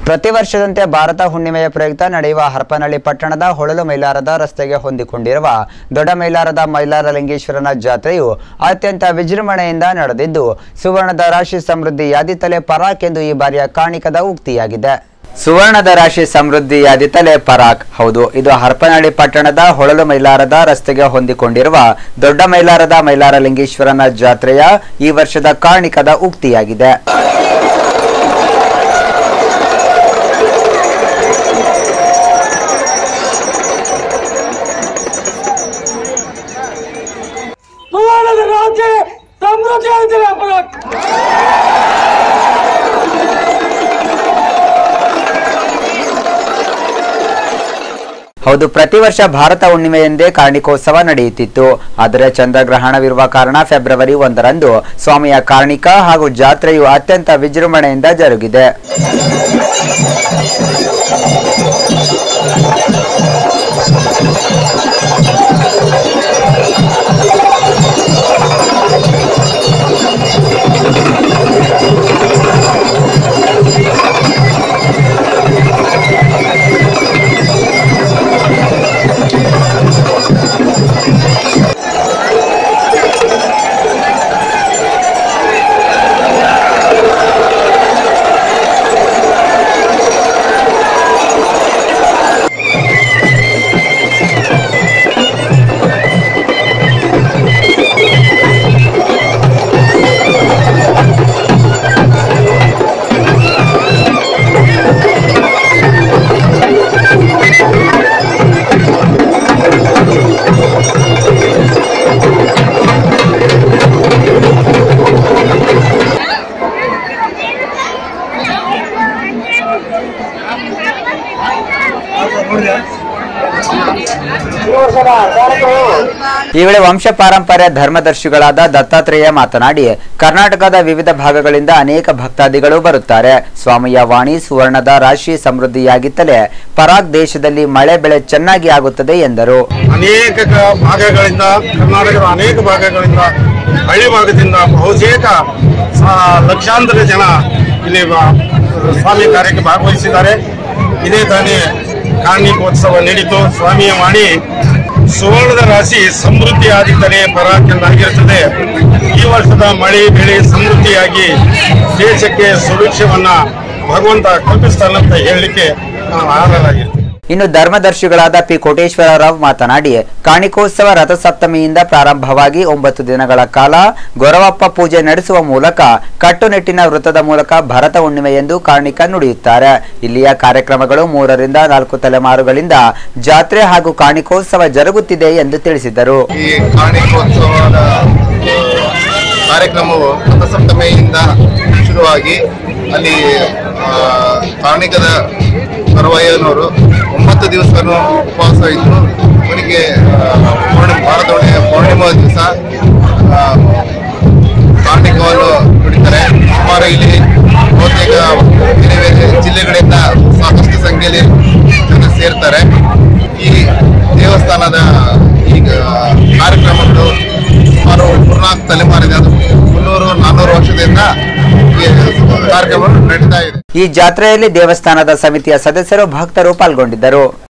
ಪ್ರತಿ ವರ್ಷದಂತೆ ಭಾರತ ಹುಣ್ಣಿಮೆಯ ಪ್ರಯುಕ್ತ ನಡೆಯುವ ಹರಪನಹಳ್ಳಿ ಪಟ್ಟಣದ ಹೊಳಲು ಮೈಲಾರದ ರಸ್ತೆಗೆ ಹೊಂದಿಕೊಂಡಿರುವ ದೊಡ್ಡ ಮೈಲಾರದ ಮೈಲಾರಲಿಂಗೇಶ್ವರನ ಜಾತ್ರೆಯು ಅತ್ಯಂತ ವಿಜೃಂಭಣೆಯಿಂದ ನಡೆದಿದ್ದು ಸುವರ್ಣದ ರಾಶಿ ಸಮೃದ್ಧಿ ಯಾದಿತಲೆ ಪರಾಕ್ ಎಂದು ಈ ಬಾರಿಯ ಕಾಣಿಕದ ಉಕ್ತಿಯಾಗಿದೆ ಸುವರ್ಣದ ರಾಶಿ ಸಮೃದ್ಧಿ ಯಾದಿತಲೆ ಪರಾಕ್ ಹೌದು ಇದು ಹರಪನಹಳ್ಳಿ ಪಟ್ಟಣದ ಹೊಳಲು ಮೈಲಾರದ ರಸ್ತೆಗೆ ಹೊಂದಿಕೊಂಡಿರುವ ದೊಡ್ಡ ಮೈಲಾರದ ಮೈಲಾರಲಿಂಗೇಶ್ವರನ ಜಾತ್ರೆಯ ಈ ವರ್ಷದ ಕಾಣಿಕದ ಉಕ್ತಿಯಾಗಿದೆ ಸುವರ್ಣದ ರಾಜ್ಯ ಸಮೃದ್ಧಿ ಆಗಿದೆ ಅಪರಾಧ ಹೌದು ಪ್ರತಿ ವರ್ಷ ಭಾರತ ಹುಣ್ಣಿಮೆ ಎಂದೇ ಕಾರ್ಣಿಕೋತ್ಸವ ನಡೆಯುತ್ತಿತ್ತು ಆದರೆ ಚಂದ್ರಗ್ರಹಣವಿರುವ ಕಾರಣ ಫೆಬ್ರವರಿ ಒಂದರಂದು ಸ್ವಾಮಿಯ ಕಾರ್ಣಿಕ ಹಾಗೂ ಜಾತ್ರೆಯು ಅತ್ಯಂತ ವಿಜೃಂಭಣೆಯಿಂದ ಜರುಗಿದೆ ಈ ವೇಳೆ ವಂಶ ಪಾರಂಪರ್ಯ ಧರ್ಮದರ್ಶಿಗಳಾದ ದತ್ತಾತ್ರೇಯ ಮಾತನಾಡಿ ಕರ್ನಾಟಕದ ವಿವಿಧ ಭಾಗಗಳಿಂದ ಅನೇಕ ಭಕ್ತಾದಿಗಳು ಬರುತ್ತಾರೆ ಸ್ವಾಮಿಯ ವಾಣಿ ಸುವರ್ಣದ ರಾಶಿ ಸಮೃದ್ಧಿಯಾಗಿತ್ತಲೇ ಪರಾಗ್ ದೇಶದಲ್ಲಿ ಮಳೆ ಬೆಳೆ ಚೆನ್ನಾಗಿ ಆಗುತ್ತದೆ ಎಂದರು ಅನೇಕ ಕ- ಭಾಗಗಳಿಂದ ಕರ್ನಾಟಕದ ಅನೇಕ ಭಾಗಗಳಿಂದ ಹಳ್ಳಿ ಭಾಗದಿಂದ ಬಹುತೇಕ ಸ- ಲಕ್ಷಾಂತರ ಜನ ಇಲ್ಲಿ ಬ- ಸ್ವಾಮಿ ಕಾರ್ಯಕ್ಕೆ ಭಾಗವಹಿಸಿದ್ದಾರೆ ಇದೇ ತಾನೇ ಕಾರ್ಣಿಕೋತ್ಸವ ನಡೀತು ಸ್ವಾಮಿಯ ವಾಣಿ ಸುವರ್ಣದ ರಾಶಿ ಸಮೃದ್ಧಿ ಆದಿತ್ತಲೇ ಪರಾಕೆಂದಾಗಿರುತ್ತದೆ ಈ ವರ್ಷದ ಮಳೆ ಬೆಳೆ ಸಮೃದ್ಧಿಯಾಗಿ ದೇಶಕ್ಕೆ ಸುಭಿಕ್ಷವನ್ನ ಭಗವಂತ ಕಲ್ಪಿಸ್ತಾನಂತ ಹೇಳಲಿಕ್ಕೆ ನಾವು ಆನರಾಗಿರ್ತೀವಿ ಇನ್ನು ಧರ್ಮದರ್ಶಿಗಳಾದ ಪಿ ಕೋಟೇಶ್ವರರಾವ್ ಮಾತನಾಡಿ ಕಾಣಿಕೋತ್ಸವ ರಥಸಪ್ತಮಿಯಿಂದ ಪ್ರಾರಂಭವಾಗಿ ಒಂಬತ್ತು ದಿನಗಳ ಕಾಲ ಗೊರವಪ್ಪ ಪೂಜೆ ನಡೆಸುವ ಮೂಲಕ ಕಟ್ಟುನಿಟ್ಟಿನ ವೃತ್ತದ ಮೂಲಕ ಭರತ ಹುಣ್ಣಿಮೆ ಎಂದು ಕಾರ್ಣಿಕ ನುಡಿಯುತ್ತಾರೆ ಇಲ್ಲಿಯ ಕಾರ್ಯಕ್ರಮಗಳು ಮೂರರಿಂದ ನಾಲ್ಕು ತಲೆಮಾರುಗಳಿಂದ ಜಾತ್ರೆ ಹಾಗೂ ಕಾಣಿಕೋತ್ಸವ ಜರುಗುತ್ತಿದೆ ಎಂದು ತಿಳಿಸಿದರು ಈ ಕಾರ್ಣಿಕೋತ್ಸವದ ಆ, ಕಾರ್ಯಕ್ರಮವು ರಥಸಪ್ತಮಿಯಿಂದ ಶುರುವಾಗಿ ಅಲ್ಲಿ ಆ, ಕಾರ್ಣಿಕದ ಕರವಯ್ಯನವರು ಒಂಬತ್ತು ದಿವಸನೂ ಉಪವಾಸ ಇದ್ದು ಅವನಿಗೆ ಪೂರ್ಣಿಮೆ ಭಾರತ ಹುಣ್ಣಿಮೆ ಪೂರ್ಣಿಮಾ ದಿವಸ ಆ, ಕಾರ್ಣಿಕವನ್ನು ನುಡಿತಾರೆ ಸುಮಾರು ಇಲ್ಲಿ ಬಹುತೇಕ ಬೇರೆ ಬೇರೆ ಜಿಲ್ಲೆಗಳಿಂದ ಸಾಕಷ್ಟು ಸಂಖ್ಯೆಯಲ್ಲಿ ಜನ ಸೇರ್ತಾರೆ ಈ ದೇವಸ್ಥಾನದ ಈಗ ಕಾರ್ಯಕ್ರಮಗಳು ಸುಮಾರು ಮೂರ್ನಾಲ್ಕು ತಲೆಮಾರಿದೆ ಅದು ಮುನ್ನೂರು ನಾನ್ನೂರು ವರ್ಷದಿಂದ ಈ ಕಾರ್ಯಕ್ರಮ ನಡೀತಾ ಇದೆ ಈ ಜಾತ್ರೆಯಲ್ಲಿ ದೇವಸ್ಥಾನದ ಸಮಿತಿಯ ಸದಸ್ಯರು ಭಕ್ತರು ಪಾಲ್ಗೊಂಡಿದ್ದರು